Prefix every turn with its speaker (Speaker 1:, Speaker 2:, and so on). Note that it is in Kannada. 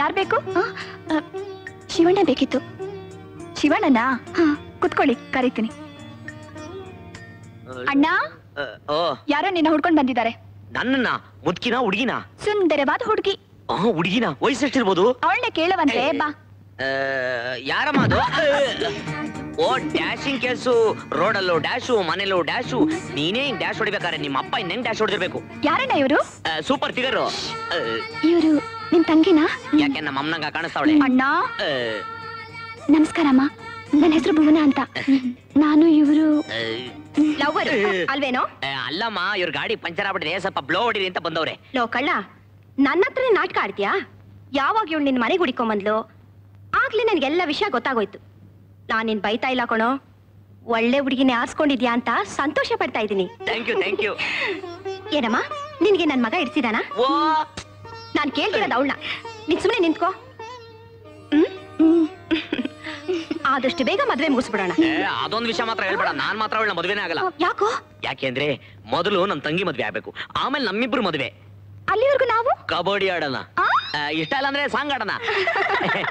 Speaker 1: ಯಾರ್ ಬೇಕು ಶಿವಣ್ಣ ಬೇಕಿತ್ತು ಶಿವಣ್ಣನಾ ಹಾ ಕುತ್ಕೊಳ್ಳಿ ಕರೀತೀನಿ ಅಣ್ಣ
Speaker 2: ಓ
Speaker 1: ಯಾರೋ ನಿನ್ನ ಹುಡ್ಕೊಂಡ್ ಬಂದಿದ್ದಾರೆ
Speaker 2: ನನ್ನನ್ನ ಮುದ್ಕಿನ ಹುಡುಗಿನ
Speaker 1: ಸುಂದರವಾದ ಹುಡುಗಿ
Speaker 2: ಹುಡುಗಿನ ವಯಸ್ಸೆಷ್ಟಿರ್ಬೋದು
Speaker 1: ಅವಳನ್ನೇ ಕೇಳವಂತೆ ಬಾ
Speaker 2: ಆ, ಯಾರಮ್ಮ ಅದು ಓ ಡ್ಯಾಶಿಂಗ್ ಕೇಸು ರೋಡಲ್ಲೂ ಡ್ಯಾಶು ಮನೇಲೂ ಡ್ಯಾಶು ನೀನೇ ಹಿಂಗ್ ಡ್ಯಾಶ್ ಹೊಡಿಬೇಕಾರೆ ನಿಮ್ಮ ಅಪ್ಪ ಇನ್ನೆಂಗ್ ಡ್ಯಾಶ್ ಹೊಡಿದಿರ್ಬೇಕು
Speaker 1: ಯಾರಣ್ಣ ಇವರು
Speaker 2: ಸೂಪರ್ ಫಿಗರ್
Speaker 1: ಇವರು ನಿಮ್ ತಂಗಿನಾ
Speaker 2: ಯಾಕೆ ನಮ್ಮ ಅಮ್ಮನಂಗ ಕಾಣಿಸ್ತಾವಳೆ
Speaker 1: ಅಣ್ಣ
Speaker 2: ಆ,
Speaker 1: ನಮಸ್ಕಾರಮ್ಮ ನನ್ನ ಹೆಸರು ಭುವನ ಅಂತ ನಾನು ಇವರು
Speaker 2: ಆ,
Speaker 1: ಲವರ್ ಅಲ್ವೇನೋ
Speaker 2: ಆ, ಅಲ್ಲಮ್ಮ ಇವ್ರ ಗಾಡಿ ಪಂಚರ್ ಆಗ್ಬಿಟ್ಟಿದೆ ಸ್ವಲ್ಪ ಬ್ಲೋ ಹೊಡಿರಿ ಅಂತ ಬಂದವ್ರೆ
Speaker 1: ಲೋ ಕಳ್ಳ ನನ್ನ ಹತ್ರ ನಾಟಕ ಆಡ್ತೀಯಾ ಯಾವಾಗ ಇವಳು ನಿನ್ನ ಮನೆಗೆ ಹುಡಿಕೊಂಬಂದ್ಲು ಆಗ್ಲೇ ನನಗೆಲ್ಲ ವಿಷಯ ಗೊತ್ತಾಗೋಯ್ತು ನಾನು ನಿನ್ ಬೈತಾ ಇಲ್ಲ ಕಣೋ ಒಳ್ಳೆ ಹುಡುಗಿನೇ ಆರ್ಸ್ಕೊಂಡಿದ್ಯಾ ಅಂತ ಸಂತೋಷ ಪಡ್ತಾ ಇದ್ದೀನಿ
Speaker 2: ಥ್ಯಾಂಕ್ ಯು ಥ್ಯಾಂಕ್ ಯು
Speaker 1: ಏನಮ್ಮ ನಿನ್ಗೆ ನನ್ ಮಗ ಇಡ್ಸಿದಾನ
Speaker 2: ಓ
Speaker 1: ನಾನ್ ಕೇಳ್ತಿರೋದು ಅವಳನ್ನ ನೀನ್ ಸುಮ್ನೆ ನಿಂತ್ಕೋ ಹ್ಮ್? ಹ್ಮ್. ಆದಷ್ಟು ಬೇಗ ಮದ್ವೆ ಮುಗಿಸ್ಬಿಡೋಣ
Speaker 2: ಏ, ಅದೊಂದ್ ವಿಷಯ ಮಾತ್ರ ಹೇಳ್ಬೇಡ ನಾನ್ ಮಾತ್ರ ಅವಳ ಮದ್ವೆನೇ ಆಗಲ್ಲ
Speaker 1: ಯಾಕೋ
Speaker 2: ಯಾಕೆಂದ್ರೆ ಮೊದಲು ನಮ್ ತಂಗಿ ಮದ್ವೆ ಆಗ್ಬೇಕು ಆಮೇಲೆ ನಮ್ಮಿಬ್ರು ಮದ್ವೆ
Speaker 1: ಅಲ್ಲಿವರೆಗೂ ನಾವು
Speaker 2: ಕಬಡ್ಡಿ ಆಡೋಣ
Speaker 1: ಆ?
Speaker 2: ಆ, ಇಷ್ಟ ಇಲ್ಲ ಅಂದ್ರೆ ಸಾಂಗ್ ಆಡೋಣ